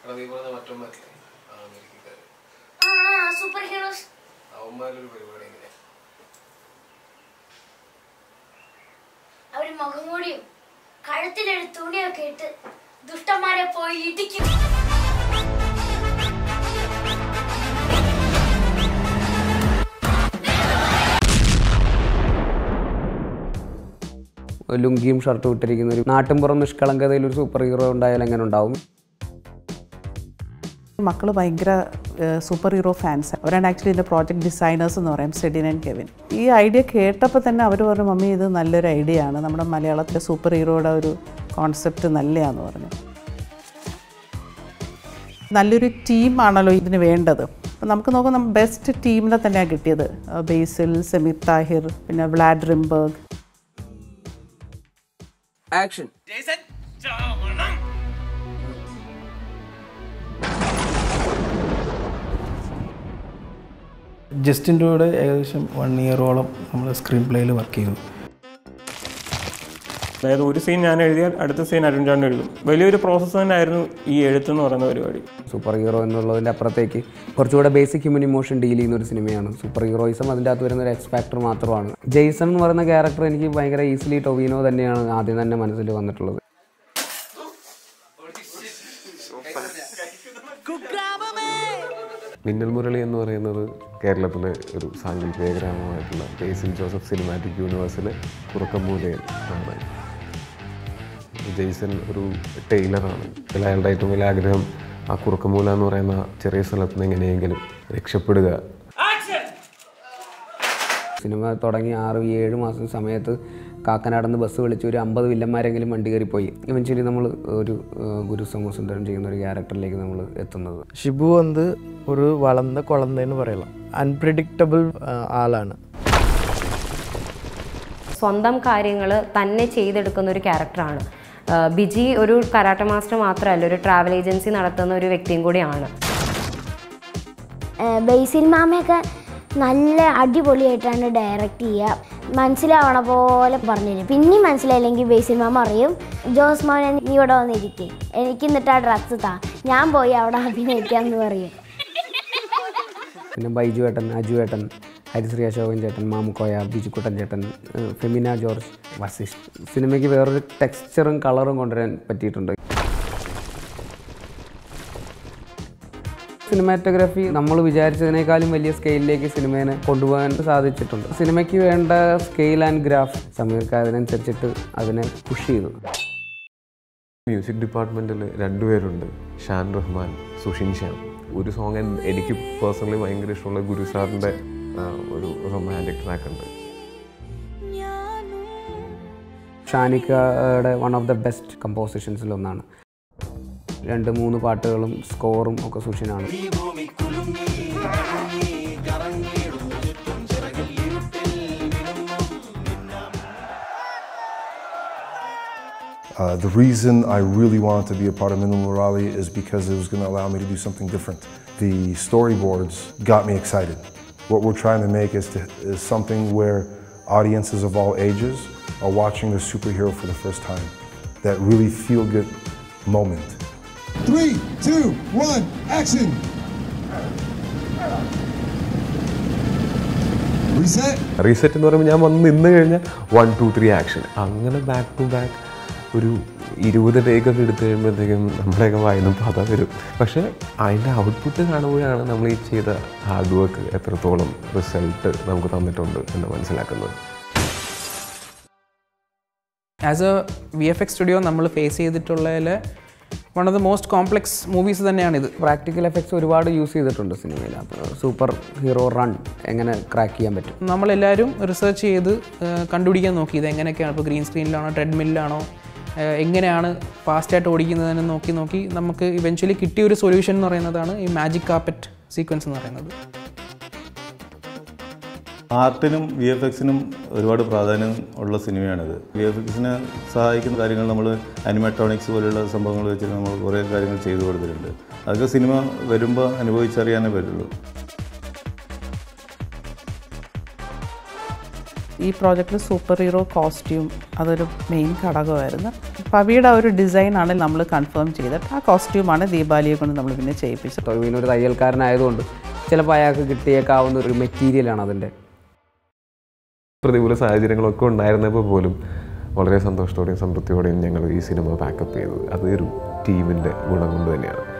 എടാ നീ പറഞ്ഞ മറ്റൊന്നല്ലേ ആ അമേരിക്കക്കാര് ആ സൂപ്പർ ഹീറോസ് അവന്മാരൊരു പരിപാടി എങ്ങനെയാ അവര് മുഖം മൂടിയും കഴുത്തിലൊരു തുണിയൊക്കെ ഇട്ട് ദുഷ്ടന്മാരെ പോയി ഇടിക്കും ലുങ്കിയും ഷർട്ടും ഇട്ടിരിക്കുന്ന ഒരു നാട്ടിൻപുറം നിഷ്കളങ്കതയിൽ ഒരു സൂപ്പർ ഹീറോ ഉണ്ടായാൽ എങ്ങനെ ഉണ്ടാവും മക്കൾ ഭയങ്കര സൂപ്പർ ഹീറോ ഫാൻസ് അവരാണ് ആക്ച്വലി ഇതിൻ്റെ പ്രോജക്റ്റ് ഡിസൈനേഴ്സ് എന്ന് പറയും സെഡിൻ ആൻഡ് കെവിൻ ഈ ഐഡിയ കേട്ടപ്പോൾ തന്നെ അവർ പറഞ്ഞു മമ്മി ഇത് നല്ലൊരു ഐഡിയ ആണ് നമ്മുടെ മലയാളത്തിലെ സൂപ്പർ ഹീറോയുടെ ഒരു കോൺസെപ്റ്റ് നല്ലതാന്ന് പറഞ്ഞു നല്ലൊരു ടീമാണല്ലോ ഇതിന് വേണ്ടത് അപ്പം നമുക്ക് നോക്കുമ്പോൾ ബെസ്റ്റ് ടീമിനെ തന്നെയാണ് കിട്ടിയത് അഹ് ബേസിൽ സെമീർ താഹിർ പിന്നെ വ്ലാഡ് റിംബർഗ് ആക്ഷൻ ജസ്റ്റിൻ്റെ കൂടെ ഏകദേശം വൺ ഇയറോളം നമ്മൾ സ്ക്രീൻ പ്ലേയിൽ വർക്ക് ചെയ്തു അതായത് ഒരു സീൻ ഞാൻ എഴുതിയാൽ അടുത്ത സീൻ അരുൺ ചാണ്ട് എഴുതും വലിയൊരു പ്രോസസ്സ് തന്നെയായിരുന്നു ഈ എഴുത്തെന്ന് പറയുന്ന പരിപാടി സൂപ്പർ ഹീറോ എന്നുള്ളതിൻ്റെ അപ്പുറത്തേക്ക് കുറച്ചുകൂടെ ബേസിക് ഹ്യൂമൻ ഇമോഷൻ ഡീൽ ചെയ്യുന്ന ഒരു സിനിമയാണ് സൂപ്പർ ഹീറോയിസം അതിൻ്റെ അകത്ത് വരുന്ന ഒരു എക്സ് ഫാക്ടർ മാത്രമാണ് ജെയ്സൺ എന്ന് പറയുന്ന ക്യാരക്ടർ എനിക്ക് ഭയങ്കര ഈസിലി ടൊവിനോ തന്നെയാണ് ആദ്യം തന്നെ മനസ്സിൽ വന്നിട്ടുള്ളത് മിന്നൽ മുരളി എന്ന് പറയുന്നത് കേരളത്തിലെ ഒരു സാങ്കല്പിക ഗ്രാമമായിട്ടുള്ള ബേസിൽ ജോസഫ് സിനിമാറ്റിക് യൂണിവേഴ്സിലെ കുറുക്കമ്മൂലയിൽ ആണ് ജെയ്സൺ ഒരു ടൈലറാണ് അതിൽ അയാളുടെ ഏറ്റവും വലിയ ആഗ്രഹം ആ കുറുക്കമൂല എന്ന് പറയുന്ന ചെറിയ സ്ഥലത്ത് നിന്ന് എങ്ങനെയെങ്കിലും രക്ഷപ്പെടുക സിനിമ തുടങ്ങി ആറ് ഏഴ് മാസം സമയത്ത് കാക്കനാടുന്ന് ബസ് വിളിച്ച് ഒരു അമ്പത് വില്ലന്മാരെങ്കിലും വണ്ടി കയറിപ്പോയി ഇവൻച്വലി നമ്മൾ ഒരു ഏഹ്, ഗുരു സമൂസുന്ദരം ചെയ്യുന്ന ഒരു ക്യാരക്ടറിലേക്ക് നമ്മൾ എത്തുന്നത് ഷിബു വന്ന് ഒരു വളർന്ന കുളന്തേന്ന് പറയலாம் അൺപ്രഡിക്റ്റബിൾ ആളാണ് സ്വന്തം കാര്യങ്ങൾ തന്നെ ചെയ്തെടുക്കുന്ന ഒരു ക്യാരക്ടറാണ് ആഹ് ബിജി ഒരു കരാട്ട മാസ്റ്റർ മാത്രമല്ല ഒരു ട്രാവൽ ഏജൻസി നടത്തുന്ന ഒരു വ്യക്തിയും കൂടിയാണ് ബേസിൽ മാമയൊക്കെ നല്ല അടിപൊളിയായിട്ടാണ് ഡയറക്റ്റ് ചെയ്യുക മനസ്സിലാവണ പോലെ പറഞ്ഞുതരും പിന്നെയും മനസ്സിലായില്ലെങ്കിൽ ബേസിൽ മാമ അറിയും ജോസ് മോനെ നീ ഇവിടെ വന്നിരിക്കേ എനിക്ക് എന്നിട്ട് ആ ഡ്രസ്സ് താ ഞാൻ പോയി അവിടെ അഭിനയിക്കാമെന്ന് പറയും പിന്നെ ബൈജു ഏട്ടൻ അജു ഏട്ടൻ ഹരിശ്രീ അശോകൻ ചേട്ടൻ മാമുക്കോയ ബിജുക്കുട്ടൻ ചേട്ടൻ ഏഹ്, ഫെമിന ജോർജ് വസിഷ്ഠ് സിനിമയ്ക്ക് വേറൊരു ടെക്സ്ചറും കളറും കൊണ്ടുവരാൻ പറ്റിയിട്ടുണ്ട് സിനിമാറ്റോഗ്രാഫി നമ്മൾ വിചാരിച്ചതിനേക്കാളും വലിയ സ്കെയിലിലേക്ക് സിനിമേനെ കൊണ്ടുപോകാൻ സാധിച്ചിട്ടുണ്ട് സിനിമയ്ക്ക് വേണ്ട സ്കെയിൽ ആൻഡ് ഗ്രാഫ് സമീർക്ക് അതിനനുസരിച്ചിട്ട് അതിനെ പുഷ് ചെയ്തു മ്യൂസിക് ഡിപ്പാർട്ട്മെൻറ്റിൽ രണ്ടുപേരുണ്ട് ഷാൻ റഹ്മാൻ സുഷിൻ ശ്യാം ഒരു സോങ് എനിക്ക് പേഴ്സണലി ഭയങ്കര ഇഷ്ടമുള്ള ഗുരു സാറിൻ്റെ ഒരു റൊമാൻറ്റിക് ട്രാക്ക് ഉണ്ട് ഷാനിക്കയുടെ വൺ ഓഫ് ദ ബെസ്റ്റ് കമ്പോസിഷൻസിലൊന്നാണ് രണ്ട് മൂന്ന് പാട്ടുകളും സ്കോറും ഒക്കെ സുഷിനാണ് Uh, the reason I really wanted to be a part of Minimum Morale is because it was going to allow me to do something different. The storyboards got me excited. What we're trying to make is, to, is something where audiences of all ages are watching their superhero for the first time. That really feel good moment. Three, two, one, action! Reset. Reset എന്ന് പറയുമ്പോൾ ഞാൻ വന്ന് നിന്ന് കഴിഞ്ഞാൽ one two three action അങ്ങനെ back to back ഒരു ഇരുപത് ടേക്കൊക്കെ എടുത്തു കഴിയുമ്പോഴത്തേക്കും നമ്മുടെയൊക്കെ വായന പത വരും പക്ഷേ അതിൻ്റെ ഔട്ട്പുട്ട് കാണുമ്പോഴാണ് നമ്മൾ ഈ ചെയ്ത ഹാർഡ് വർക്ക് എത്രത്തോളം റിസൾട്ട് നമുക്ക് തന്നിട്ടുണ്ട് എന്ന് മനസ്സിലാക്കുന്നത് as a V F X studio നമ്മൾ ഫേസ് ചെയ്തിട്ടുള്ളതിൽ one of the most complex movies തന്നെയാണിത് പ്രാക്ടിക്കൽ എഫക്ട്സ് ഒരുപാട് യൂസ് ചെയ്തിട്ടുണ്ട് സിനിമയിൽ അപ്പോൾ സൂപ്പർ ഹീറോ റൺ എങ്ങനെ ക്രാക്ക് ചെയ്യാൻ പറ്റും നമ്മളെല്ലാവരും റിസർച്ച് ചെയ്ത് ആ, കണ്ടുപിടിക്കാൻ നോക്കി ഇത് എങ്ങനെയൊക്കെയാണ് ഇപ്പോൾ ഗ്രീൻ സ്ക്രീനിലാണോ ട്രെഡ്മില്ലാണോ എങ്ങനെയാണ് ഫാസ്റ്റായിട്ട് ഓടിക്കുന്നതെന്ന് നോക്കി നോക്കി നമുക്ക് ഇവൻച്വലി കിട്ടിയ ഒരു സൊല്യൂഷൻ എന്ന് പറയുന്നതാണ് ഈ മാജിക് കാപ്പറ്റ് സീക്വൻസ് എന്ന് പറയുന്നത് ആർട്ടിനും വി എഫ് എക്സിനും ഒരുപാട് പ്രാധാന്യം ഉള്ള സിനിമയാണിത് വി എഫ് എക്സിനെ സഹായിക്കുന്ന കാര്യങ്ങൾ നമ്മൾ അനിമാട്രോണിക്സ് പോലെയുള്ള സംഭവങ്ങൾ വെച്ച് നമ്മൾ കുറേ കാര്യങ്ങൾ ചെയ്തു കൊടുത്തിട്ടുണ്ട് അതൊക്കെ സിനിമ വരുമ്പോൾ അനുഭവിച്ചറിയാനേ പറ്റുള്ളൂ ഈ പ്രോജക്റ്റിൽ സൂപ്പർ ഹീറോ കോസ്റ്റ്യൂം അതൊരു മെയിൻ ഘടകമായിരുന്നു പവിയുടെ ആ ഒരു ഡിസൈനാണ് നമ്മൾ കൺഫേം ചെയ്തിട്ട് ആ കോസ്റ്റ്യൂമാണ് ദീപാലിയെ കൊണ്ട് നമ്മൾ പിന്നെ ചെയ്യിപ്പിച്ചത് ടൊവിനോ ഒരു തയ്യൽക്കാരനായതുകൊണ്ട് ചിലപ്പോൾ അയാൾക്ക് കിട്ടിയേക്കാവുന്ന ഒരു മെറ്റീരിയലാണ് അതിൻ്റെ പ്രതികൂല സാഹചര്യങ്ങളൊക്കെ ഉണ്ടായിരുന്നപ്പോൾ പോലും വളരെ സന്തോഷത്തോടെയും സംതൃപ്തിയോടെയും ഞങ്ങൾ ഈ സിനിമ പാക്കപ്പ് ചെയ്തത് അത് ഒരു ടീമിൻ്റെ ഗുണം കൊണ്ട് തന്നെയാണ്